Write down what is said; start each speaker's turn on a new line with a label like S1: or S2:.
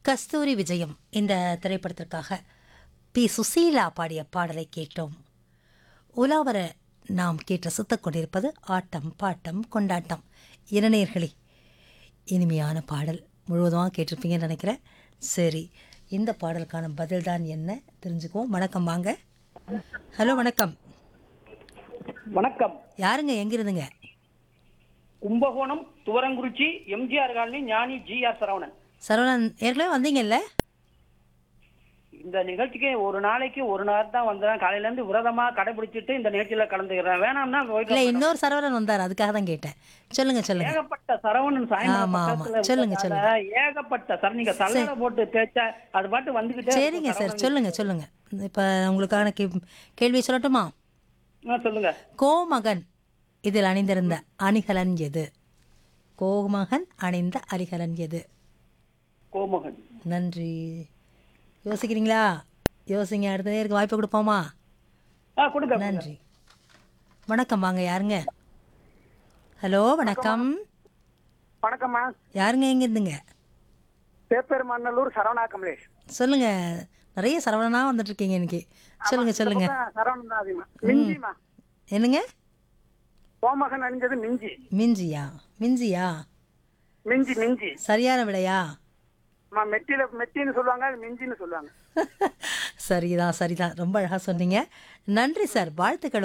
S1: கஸ்தூரி விஜயம் இந்த திரைப்படத்திற்காக பி சுசீலா பாடிய பாடலை கேட்டோம் உலாவர நாம் கேட்டு சுத்தக் கொண்டிருப்பது ஆட்டம் பாட்டம் கொண்டாட்டம் இளநேர்களே இனிமையான பாடல் முழுவதுமாக கேட்டிருப்பீங்கன்னு நினைக்கிறேன் சரி இந்த பாடலுக்கான பதில் தான் என்ன தெரிஞ்சுக்குவோம் வணக்கம் வாங்க ஹலோ வணக்கம்
S2: வணக்கம்
S1: யாருங்க எங்கிருந்துங்க
S2: Kumbakonam Thuvarankurichi MGR colony Gnani G R Saravanan
S1: Saravanan ஏற்கனவே வந்தீங்கல்ல
S2: இந்த நிகழ்ச்சிக்கு ஒரு நாளைக்கு ஒரு நாள் தான் வந்தேன் காலையில இருந்து விரதமா கடைபிடிச்சிட்டு இந்த நிகழ்ச்சியில கலந்துக்கிறேன் வேணாம்னா போயிட்டு
S1: இல்லை
S2: வரேன்.
S1: இன்னொரு சரவணன் வந்தார் அதுக்காக தான் கேட்டேன் சொல்லுங்க சொல்லுங்க
S2: ஏகப்பட்ட சரவணன் சாயந்தரம்
S1: ஆமா, ஆமா.
S2: பக்கத்துல
S1: சொல்லுங்க,
S2: இருக்கிறதால ஏகப்பட்ட சார் நீங்க சல்லடை போட்டு தேய்ச்சா அது பாட்டு வந்துகிட்டே இருக்கும்
S1: சரிங்க சார்
S2: சரவணன்.
S1: சொல்லுங்க சொல்லுங்க இப்போ உங்களுக்கான கே கேள்வி சொல்லட்டுமா
S2: ஆ, சொல்லுங்க
S1: கோமகன் இதில் அணிந்திருந்த அணிகலன் எது கோமகன் அணிந்த அணிகலன் எது
S2: கோமகன்
S1: நன்றி யோசிக்கிறீங்களா யோசிங்க அடுத்த நேருக்கு வாய்ப்பு கொடுப்போமா
S2: ஆ கொடுங்க கொடுங்க.
S1: நன்றி வணக்கம் வாங்க யாருங்க ஹலோ வணக்கம்
S3: வணக்கம்மா
S1: யாருங்க எங்க இருந்துங்க
S3: பேப்பெருமண்ணலூர் சரவணா கமலேஷ்
S1: சொல்லுங்க நிறைய சரவணனா வந்துட்டு இருக்கீங்க இன்னைக்கு சொல்லுங்க சொல்லுங்க
S3: சரவணன் தான் அதிகமா மிஞ்சிமா
S1: என்னங்க
S3: கோமகன் அணிஞ்சது மிஞ்சி
S1: மிஞ்சியா மிஞ்சியா
S3: மிஞ்சி மிஞ்சி
S1: சரியான விடையா
S3: அம்மா மெட்டில மெட்டின்னு சொல்லுவாங்க அது மிஞ்சின்னு சொல்லுவாங்க
S1: சரிதான் சரிதான் ரொம்ப அழகா சொன்னீங்க நன்றி சார் வாழ்த்துக்கள்